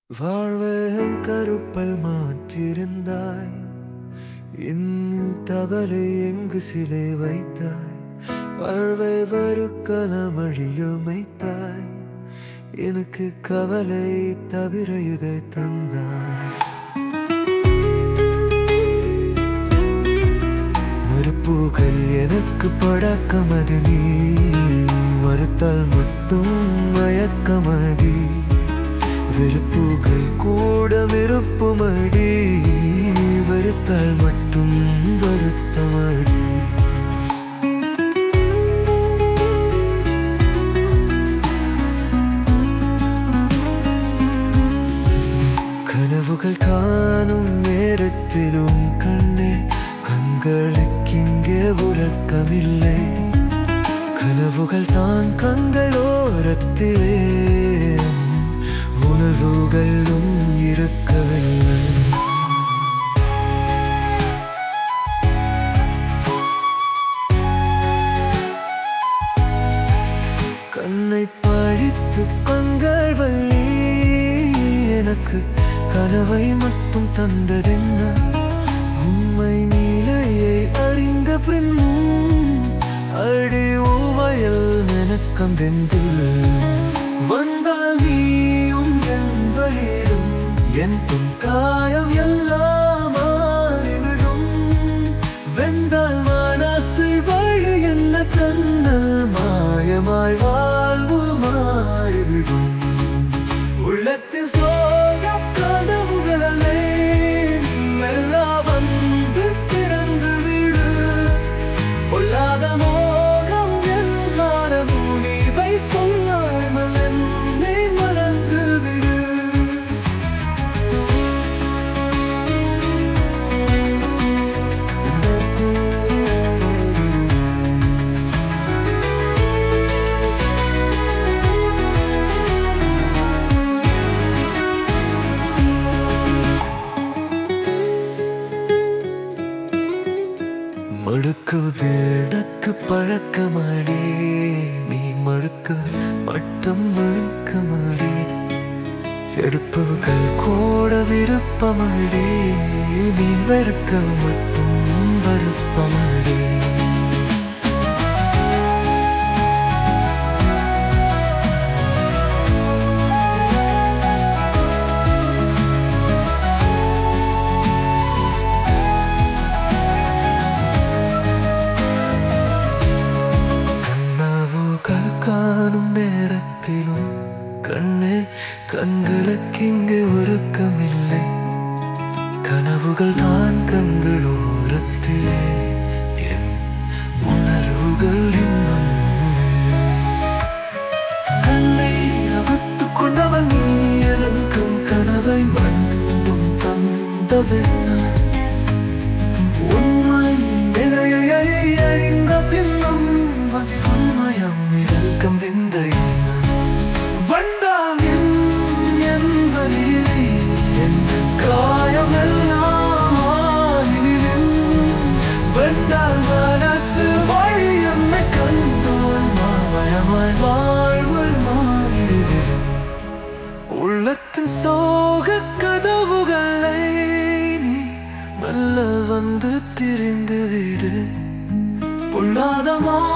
வாழ்வே கருப்பல் மாற்றிருந்தாய் இன்னும் தவறை எங்கு சிலை வைத்தாய் வாழ்வை வருக்கலம் அழியுமைத்தாய் எனக்கு கவலை தவிர இதை தந்தாய் மறுப்புகள் எனக்கு பழக்கமது நீ மறுத்தால் மட்டும் மயக்கமதி வெறுப்புகள் கூட விருப்பமடி வெறுத்தால் மட்டும் வருத்தமடி கனவுகள் காணும் நேரத்திலும் கண்ணே கண்களுக்கிங்கே உறக்கமில்லை கனவுகள் தான் கண்களோரத்திலே உணர்வுகளும் இருக்கவில்லை கண்ணை பழித்து கண்கள் வள்ளி எனக்கு கனவை மட்டும் தந்ததென்ன உண்மை நிலையை அறிந்த பின்னும் அடி ஓவையில் நினக்கம் வெந்து வந்தால் நீயும் என் வழியிலும் என் துன் காயம் எல்லாம் மாறிவிடும் வெந்தால் மனசு வழி என்ன கண்ணல் மாயமாய் வாழ்வு மாறிவிடும் உள்ளத்தில் சோக கனவுகளே மெல்லாம் வந்து திறந்து விடு பொல்லாத மோகம் என்னான முடிவை சொல்லாமல் என்னை மறந்து விடு மடுக்கு தேடக்கு பழக்கமாடி நீ மறுக்க மட்டும் மழுக்கமாடி எடுப்பவர்கள் கூட விருப்பமாடி நீ வெறுக்க மட்டும் வருப்பமாடி கண்ணாவுகள் காணும் நேரத்திலும் கண்ணே கண்களுக்கிங்கே உருக்கமில்லை கனவுகள் தான் கண்கள் ஓரத்திலே என் உணர்வுகள் இன்னும் கண்ணை அவுத்துக் கொண்டவன் நீ எனக்கும் கனவை மட்டும் தந்ததென்ன உண்மை நிலையை அறிந்த பின்னும் உண்மயம் இருக்கும் விந்த வந்தால் என் என் வழியிலே என் காயம் எல்லாம் ஆறினிலும் வந்தால் மனசு வழி என்னை கண்டோன் மாமயமாய் வாழ்வல் மாறிடு உள்ளத்தின் சோக கதவுகளை நீ மெல்ல வந்து திரிந்து விடு பொல்லாத மா